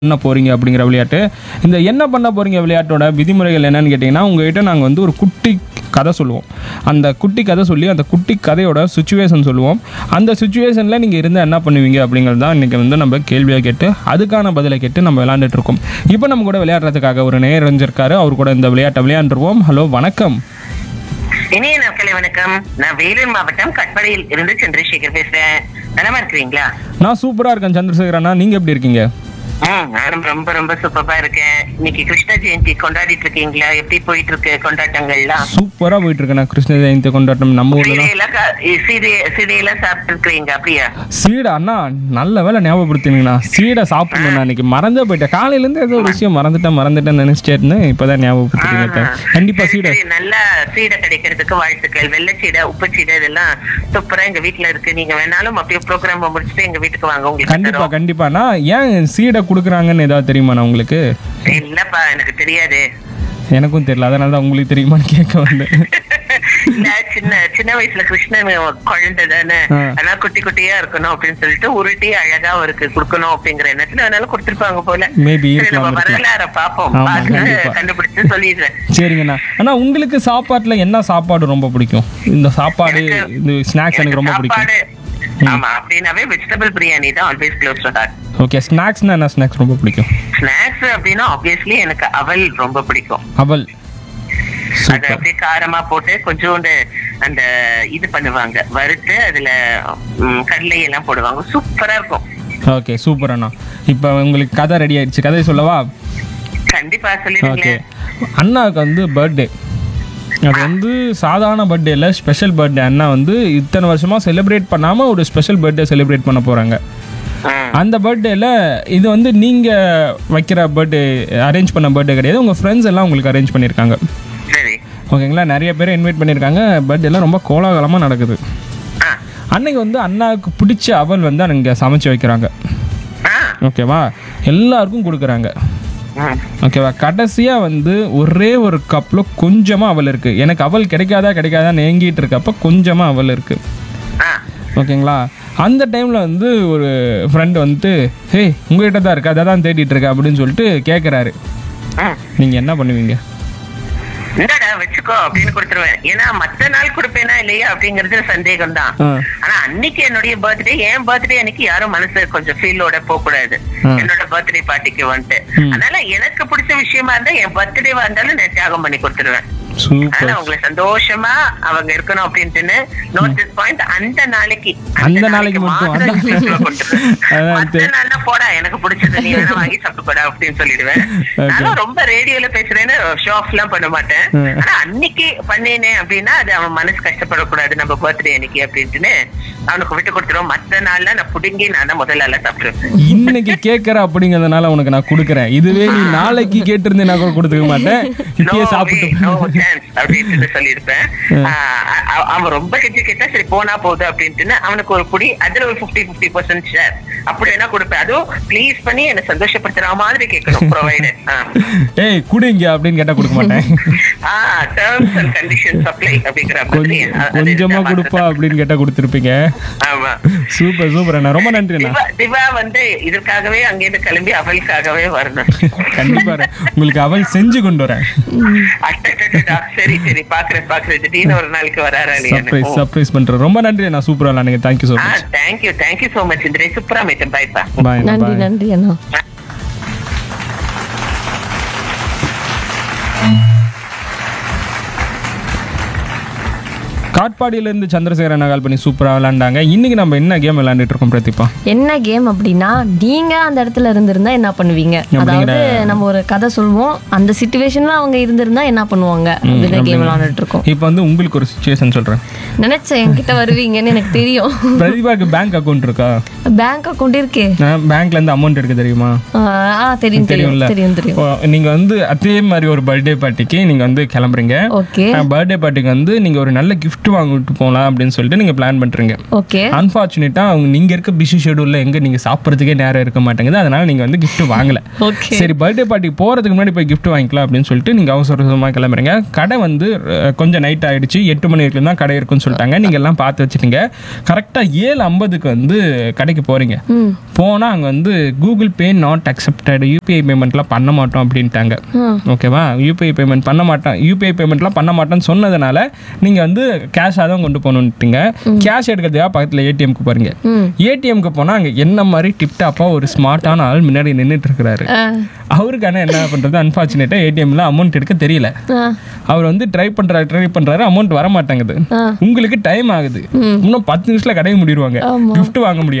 பண்ண போறீங்க அப்படிங்கிற விளையாட்டு இந்த என்ன பண்ண போறீங்க விளையாட்டோட விதிமுறைகள் என்னன்னு கேட்டிங்கன்னா உங்ககிட்ட நாங்கள் வந்து ஒரு குட்டி கதை சொல்லுவோம் அந்த குட்டி கதை சொல்லி அந்த குட்டி கதையோட சுச்சுவேஷன் சொல்லுவோம் அந்த சுச்சுவேஷனில் நீங்கள் இருந்தால் என்ன பண்ணுவீங்க அப்படிங்கிறது தான் இன்றைக்கி வந்து நம்ம கேள்வியாக கேட்டு அதுக்கான பதிலை கேட்டு நம்ம விளையாண்டுட்டு இருக்கோம் இப்போ நம்ம கூட விளையாடுறதுக்காக ஒரு நேர் இருந்திருக்காரு அவர் கூட இந்த விளையாட்டை விளையாண்டுருவோம் ஹலோ வணக்கம் இனிய நாட்களை வணக்கம் நான் வேலூர் மாவட்டம் கட்படையில் இருந்து சந்திரசேகர் பேசுறேன் நலமா இருக்கிறீங்களா நான் சூப்பராக இருக்கேன் சந்திரசேகர் அண்ணா நீங்கள் எப்படி இருக்கீங்க ம் நானும் ரொம்ப ரொம்ப சூப்பரா இருக்கேன் இன்னைக்கு கிருஷ்ண ஜெயந்தி கொண்டாடிட்டு இருக்கீங்களா எப்படி போயிட்டு இருக்கு கொண்டாட்டங்கள்லாம் சூப்பராக போயிட்டு இருக்கேன் நான் கிருஷ்ண ஜெயந்தி கொண்டாட்டம் நம்ம ஊரில் தான் சீடையெல்லாம் கா- சீடை சீடையெல்லாம் சாப்பிட்டு இருக்கிறீங்க அப்படியா சீடை அண்ணா நல்ல வேலை ஞாபகப்படுத்தினீங்கண்ணா சீடை சாப்பிடணும் நான் இன்னைக்கு மறந்தே போயிட்டேன் காலையிலேருந்து ஏதோ ஒரு விஷயம் மறந்துட்டேன் மறந்துட்டேன் நினைச்சிட்டே இருந்தேன் இப்போதான் ஞாபகப்படுத்தினீங்க கண்டிப்பா சரி, சீடை சரி, நல்லா சீடை கிடைக்கிறதுக்கு வாழ்த்துக்கள் வெள்ளை சீடை உப்பு சீடை இதெல்லாம் சூப்பரா எங்க வீட்டுல இருக்கு நீங்க வேணாலும் அப்படியே ப்ரோக்ராம் முடிச்சுட்டு எங்க வீட்டுக்கு வாங்க உங்களுக்கு கண்டிப்பா தரோம். கண்டிப்பாண்ணா ஏன் சீடை கொடுக்குறாங்கன்னு ஏதாவது தெரியுமாண்ணா உங்களுக்கு இல்லப்பா எனக்கு தெரியாது எனக்கும் தெரியல அதனால தான் உங்களுக்கு தெரியுமான்னு கேட்க வந்தேன் இல்ல சின்ன சின்ன வயசுல கிருஷ்ணன் குழந்தை தானே ஆ. ஆனா குட்டி குட்டியா இருக்கணும் அப்படின்னு சொல்லிட்டு உருட்டி அழகா அவருக்கு கொடுக்கணும் அப்படிங்கிற எண்ணத்துல அதனால கொடுத்திருப்பாங்க போல Maybe சரி, நம்ம இருக்கலாம், இருக்கலாம். வரலாற பாப்போம் ஆமா, பார்த்து கண்டிப்பா. கண்டுபிடிச்சு சொல்லிடுறேன் சரிங்கண்ணா அண்ணா உங்களுக்கு சாப்பாட்டுல என்ன சாப்பாடு ரொம்ப பிடிக்கும் இந்த சாப்பாடு எனக்கு- இந்த ஸ்நாக்ஸ் எனக்கு ரொம்ப பிடிக்கும் சாப்பாடு ஆமா அப்படின்னாவே வெஜிடபிள் பிரியாணி தான் always close to heart okay ஸ்நாக்ஸ்னா என்ன ஸ்நாக்ஸ் ரொம்ப பிடிக்கும் ஸ்நாக்ஸ் அப்படின்னா ஆப்வியஸ்லி எனக்கு அவல் ரொம்ப பிடிக்கும் அவல் அது சூப்பர் அப்படியே காரமா போட்டு கொஞ்சோண்டு அந்த இது பண்ணுவாங்க வறுத்து அதுல ம், கடலை எல்லாம் போடுவாங்க சூப்பரா இருக்கும் ஓகே சூப்பர் அண்ணா இப்போ உங்களுக்கு கதை ரெடி ஆயிடுச்சு கதை சொல்லவா கண்டிப்பா ஓகே சொல்லிடுங்களேன் அண்ணாவுக்கு வந்து பர்த்டே அது வந்து சாதாரண பர்த்டே இல்லை ஸ்பெஷல் பர்த்டே அண்ணா வந்து இத்தனை வருஷமாக செலிப்ரேட் பண்ணாமல் ஒரு ஸ்பெஷல் பர்த்டே செலிப்ரேட் பண்ண போகிறாங்க ம். அந்த பர்த்டேல இது வந்து நீங்கள் வைக்கிற பர்த்டே அரேஞ்ச் பண்ண பர்த்டே கிடையாது உங்கள் ஃப்ரெண்ட்ஸ் எல்லாம் உங்களுக்கு அரேஞ்ச் பண்ணியிருக்காங்க சரி ஓகேங்களா நிறைய பேர் இன்வைட் பண்ணியிருக்காங்க பர்த்டேலாம் ரொம்ப கோலாகலமாக நடக்குது ஆ. அன்னைக்கு வந்து அண்ணாவுக்கு பிடிச்ச அவல் வந்து அங்கே சமைச்சு வைக்கிறாங்க ஆ. ஓகேவா எல்லாருக்கும் கொடுக்குறாங்க ம். ஓகேவா கடைசியாக வந்து ஒரே ஒரு கப்பில் கொஞ்சமாக அவல் இருக்குது எனக்கு அவல் கிடைக்காதா கிடைக்காதான்னு ஏங்கிட்டு இருக்கப்ப கொஞ்சமாக அவல் இருக்குது ஆ. ஓகேங்களா அந்த டைமில் வந்து ஒரு ஃப்ரெண்டு வந்துட்டு ஹே உங்ககிட்ட தான் இருக்கு அதை தான் தேடிட்டு இருக்க அப்படின்னு சொல்லிட்டு கேட்குறாரு ம். நீங்கள் என்ன பண்ணுவீங்க இந்தாடா வச்சுக்கோ அப்படின்னு கொடுத்துருவேன் ஏன்னா மத்த நாள் கொடுப்பேனா இல்லையா அப்படிங்கறது சந்தேகம் தான் ஆ ஆனா அன்னைக்கு என்னுடைய பர்த்டே என் பர்த்டே அன்னைக்கு யாரும் மனசு கொஞ்சம் ஃபீலோட போக கூடாது ஆ. என்னோட பர்த்டே பார்ட்டிக்கு வந்துட்டு ம். அதனால எனக்கு பிடிச்ச விஷயமா இருந்தா என் பர்த்டேவா இருந்தாலும் நான் தியாகம் பண்ணி கொடுத்துருவேன் சூப்பர் அதனால அவங்களை சந்தோஷமா அவங்க இருக்கணும் அப்படின்ட்டுன்னு நோட் திஸ் பாயிண்ட் அந்த நாளைக்கு அந்த நாளைக்கு மட்டும், அந்த மாத்திரம் நாளைக்கு. வீட்டுல கொடுத்துருவேன். அதான் மத்த தெ- நாள்னா போடா எனக்கு பிடிச்சது நீ வேணா வாங்கி சாப்பிட்டு போடா அப்படின்னு சொல்லிடுவேன் Okay. நானும் ரொம்ப ரேடியோல பேசுறேன்னு ஷோ ஆஃப் எல்லாம் பண்ண மாட்டேன் ம். ஆனா அன்னைக்கு பண்ணினேன் அப்படின்னா அது அவன் மனசு கஷ்டப்படக்கூடாது நம்ம பர்த்டே அன்னைக்கு அப்படின்ட்டுன்னு அவனுக்கு விட்டு கொடுத்துருவோம் மத்த நாள்ல நான் புடுங்கி நான் தான் முதல்ல எல்லாம் சாப்பிட்டுருவேன் இன்னைக்கு கேட்குற அப்படிங்கிறதுனால உனக்கு நான் கொடுக்குறேன் இதுவே நீ நாளைக்கு கேட்டிருந்தே நான் கூட கொடுத்துக்க மாட்டேன் இப்பயே சாப்பிட்டு அப்படின்னு சொல்லியிருப்பேன் ஆஹ் அ- அ- அவன் ரொம்ப கெஞ்சி கேட்டா சரி போனா போகுது அப்படின்ட்டு அவனுக்கு ஒரு புடி அதுல ஒரு பிப்டி பிப்டி பர்சன்ட் ஷேர் அப்படி வேணா கொடுப்பேன் அதுவும் ப்ளீஸ் பண்ணி என்ன சந்தோஷப்படுத்துற மாதிரி கேட்கணும் ப்ரொவைடர் ஏய் குடிங்க அப்படின்னு கேட்டால் கொடுக்க மாட்டேன் ah terms and conditions apply அப்படிங்கிற மாதிரி கொஞ்சம் அ- அது கொஞ்சமா இருந்தா கொடுப்பா அப்படின்னு கேட்டா கொடுத்துருப்பீங்க ஆமா சூப்பர் சூப்பர் அண்ணா ரொம்ப நன்றி அண்ணா திவா திவா வந்து இதற்காகவே அங்கிருந்து கிளம்பி அவளுக்காகவே வரணும் கண்டிப்பா உங்களுக்கு அவள் செஞ்சு கொண்டு வரேன் அட்டா சரி சரி பாக்குறேன் பாக்குறேன் திடீர்னு ஒரு நாளைக்கு வராரா சர்ப்ரைஸ் சர்ப்ரைஸ் பண்றேன் ரொம்ப நன்றி அண்ணா சூப்பரா அண்ணா thank you so ah much thank you thank you so much இந்திரே சூப்பரா மேட்டம் பாய்ப்பா பாய் நன்றி பாய் நன்றி அண்ணா காட்பாடியிலேருந்து சந்திரசேகரன் கால் பண்ணி சூப்பராக விளாண்டாங்க இன்னைக்கு நம்ம என்ன கேம் விளையாண்டுட்டு இருக்கோம் பிரதீபா என்ன கேம் அப்படின்னா நீங்க அந்த இடத்துல இருந்திருந்தா என்ன பண்ணுவீங்க அதாவது நம்ம ஒரு கதை சொல்லுவோம் அந்த சுச்சுவேஷன்ல அவங்க இருந்திருந்தா என்ன பண்ணுவாங்க அப்படின்னு கேம் விளையாண்டுட்டு இருக்கோம் இப்போ வந்து உங்களுக்கு ஒரு சுச்சுவேஷன் சொல்றேன் நினைச்சேன் என்கிட்ட வருவீங்கன்னு எனக்கு தெரியும் பிரதீபாக்கு பேங்க் அக்கௌண்ட் இருக்கா பேங்க் அக்கௌண்ட் இருக்கே நான் பேங்க்ல இருந்து அமௌண்ட் எடுக்க தெரியுமா ஆ ஆ, தெரியும் தெரியும் தெரியும்ல தெரியும் தெரியும் ஓ, நீங்க வந்து அதே மாதிரி ஒரு பர்த்டே பார்ட்டிக்கு நீங்க வந்து கிளம்புறீங்க ஓகே பர்த்டே பார்ட்டிக்கு வந்து நீங்க ஒரு நல்ல gift வாங்கிட்டு போகலாம் அப்படின்னு சொல்லிட்டு நீங்கள் பிளான் பண்ணுறீங்க ஓகே அன்ஃபார்ச்சுனேட்டாக அவங்க நீங்கள் இருக்க பிஸி ஷெடியூலில் எங்கே நீங்கள் சாப்பிட்றதுக்கே நேரம் இருக்க மாட்டேங்குது அதனால் நீங்கள் வந்து gift வாங்கலை ஓகே சரி பர்த்டே பார்ட்டி போகிறதுக்கு முன்னாடி போய் gift வாங்கிக்கலாம் அப்படின்னு சொல்லிட்டு நீங்கள் அவசர அவசரமாக கிளம்புறீங்க கடை வந்து அஹ், கொஞ்சம் நைட் ஆயிடுச்சு எட்டு மணி வரைக்கும் தான் கடை இருக்குன்னு சொல்லிட்டாங்க நீங்கள் எல்லாம் பார்த்து வச்சுட்டீங்க கரெக்டாக ஏழு ஐம்பதுக்கு வந்து கடைக்கு போகிறீங்க ம் போனால் அங்கே வந்து Google Pay not accepted UPI பேமெண்ட்லாம் பண்ண மாட்டோம் அப்படின்ட்டாங்க ம் ஓகேவா யூபிஐ பேமெண்ட் பண்ண மாட்டோம் யூபிஐ பேமெண்ட்லாம் பண்ண மாட்டேன்னு சொன்னதுனால நீங்கள் வந்து கேஷாக தான் கொண்டு போகணுன்ட்டீங்க கேஷ் எடுக்கிறதுக்காக பக்கத்தில் ஏடிஎம்க்கு பாருங்க ம் ஏடிஎம்க்கு போனால் அங்கே என்ன மாதிரி டிப்டாப்பாக ஒரு ஸ்மார்ட்டான ஆள் முன்னாடி நின்றுட்டு இருக்கிறாரு ஆ அவருக்கான என்ன பண்ணுறது அன்ஃபார்ச்சுனேட்டாக ஏடிஎம்ல அமௌண்ட் எடுக்க தெரியல ஆ அவர் வந்து ட்ரை பண்ணுறாரு ட்ரை பண்ணுறாரு அமௌண்ட் வர மாட்டேங்குது ஆ. உங்களுக்கு டைம் ஆகுது இன்னும் பத்து நிமிஷத்தில் கடையை முடிடுவாங்க ஆமா. gift வாங்க முடியாது